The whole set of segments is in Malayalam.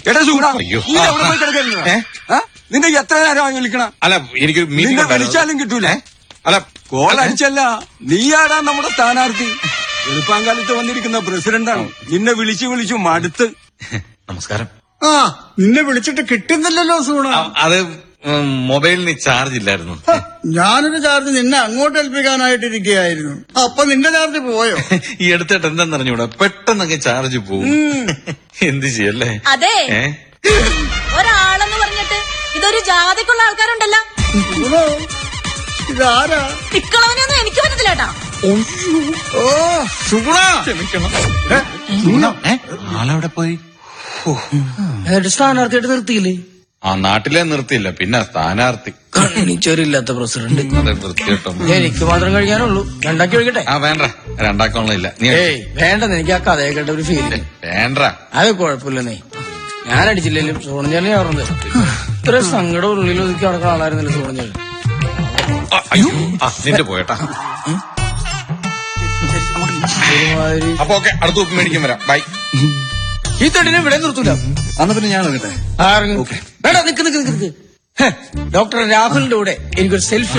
എടാ സൂടാ അയ്യോ. നീ എവിടെ പോയി കിടക്കുന്നു ഏ? നിന്റെ എത്ര നേരമായി വിളിക്കണ അല്ല എനിക്കൊരു നിന്നെ മീറ്റിംഗ് വിളിച്ചാലും കിട്ടൂല അല്ല കോൾ അടിച്ചല്ല നീയാടാ നമ്മുടെ സ്ഥാനാർത്ഥി എളുപ്പാങ്കാലത്ത് വന്നിരിക്കുന്ന പ്രസിഡന്റാണ് നിന്നെ വിളിച്ചു വിളിച്ചു മടുത്ത് നമസ്കാരം ആ നിന്നെ വിളിച്ചിട്ട് കിട്ടുന്നില്ലല്ലോ സൂണ ആ, അത് ഉം, മൊബൈലിന് ചാർജ് ഇല്ലായിരുന്നു ഹ, ഞാനൊരു ചാർജ് നിന്നെ അങ്ങോട്ട് ഏൽപ്പിക്കാനായിട്ടിരിക്കുകയായിരുന്നു അപ്പൊ നിന്റെ ചാർജ് പോയോ ഈ അടുത്തിട്ട് എന്താണെന്നറിഞ്ഞൂടാ പെട്ടെന്നൊക്കെ ചാർജ് പോകും എന്ത് ചെയ്യല്ലേ അതെ ഏ ഒരാളെന്ന് പറഞ്ഞിട്ട് ഇതൊരു ജാതിക്കുള്ള ആൾക്കാരുണ്ടല്ലോ സൂണോ ഇതാരാ തിക്കളവനൊന്നും എനിക്ക് പറ്റത്തില്ല കേട്ടാ ഓ സുഗുണ ഏ? ആളെവിടെ പോയി എന്നിട്ട് സ്ഥാനാർത്ഥിയായിട്ട് നിർത്തിയില്ലേ ആ നാട്ടിലെ നിർത്തിയില്ല പിന്നെ സ്ഥാനാർത്ഥി കണ്ണിച്ചോരില്ലാത്ത പ്രസിഡന്റ് അതെ വൃത്തികെട്ടോ എനിക്ക് മാത്രം കഴിക്കാനുള്ളൂ രണ്ടാക്കി ഒഴിക്കട്ടെ ആ വേണ്ട രണ്ടാക്കോളം നീ ഏയ് വേണ്ടെന്ന് എനിക്ക് ആ കഥയെ കേട്ട ഒരു ഫീൽ വേണ്ട അത് കുഴപ്പമില്ല നീ ഞാൻ അടിച്ചില്ലേലും സോണഞ്ചാലി പറഞ്ഞത് ഇത്ര സങ്കടം ഉള്ളിൽ ഒതുക്കി നടക്കുന്ന ആളായിരുന്നല്ലോ സോണഞ്ചാലി ആ, അയ്യോ ആ നിന്റെ പോയട്ടാ ഒരുമാതിരി അപ്പൊ ഓക്കെ അടുത്ത ഉപ്പ് മേടിക്കാൻ വരാം ബൈ ഈ തടിനെ ഇവിടെ നിർത്തൂല അന്ന് പിന്നെ ഞാൻ നോക്കട്ടെ ആരെങ്കിലും വേണ്ട നിക്ക് നിക്ക് നിക്ക് നിക്ക് ഹെ, ഡോക്ടർ രാഹുലിന്റെ കൂടെ എനിക്കൊരു selfie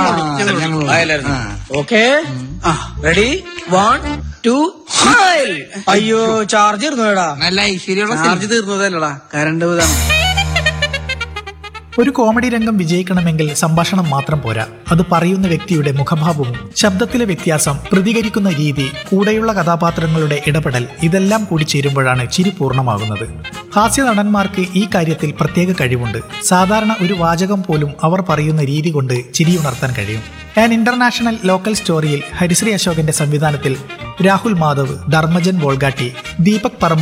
okay ready one two smile അയ്യോ ചാർജ് തീർന്നു വേടാ നല്ല ഐശ്വര്യമുള്ള ചാർജ് തീർന്നതല്ലടാ കരണ്ട് ഇതാണ് ഒരു കോമഡി രംഗം വിജയിക്കണമെങ്കിൽ സംഭാഷണം മാത്രം പോരാ അത് പറയുന്ന വ്യക്തിയുടെ മുഖഭാവവും ശബ്ദത്തിലെ വ്യത്യാസം പ്രതികരിക്കുന്ന രീതി കൂടെയുള്ള കഥാപാത്രങ്ങളുടെ ഇടപെടൽ ഇതെല്ലാം കൂടി ചേരുമ്പോഴാണ് ചിരി പൂർണ്ണമാകുന്നത് ഹാസ്യ നടന്മാർക്ക് ഈ കാര്യത്തിൽ പ്രത്യേക കഴിവുണ്ട് സാധാരണ ഒരു വാചകം പോലും അവർ പറയുന്ന രീതി കൊണ്ട് ചിരിയുണർത്താൻ കഴിയും ആൻ ഇന്റർനാഷണൽ ലോക്കൽ സ്റ്റോറിയിൽ ഹരിശ്രീ അശോകന്റെ സംവിധാനത്തിൽ രാഹുൽ മാധവ് ധർമ്മജൻ ബോൾഗാട്ടി ദീപക് പറമ്പ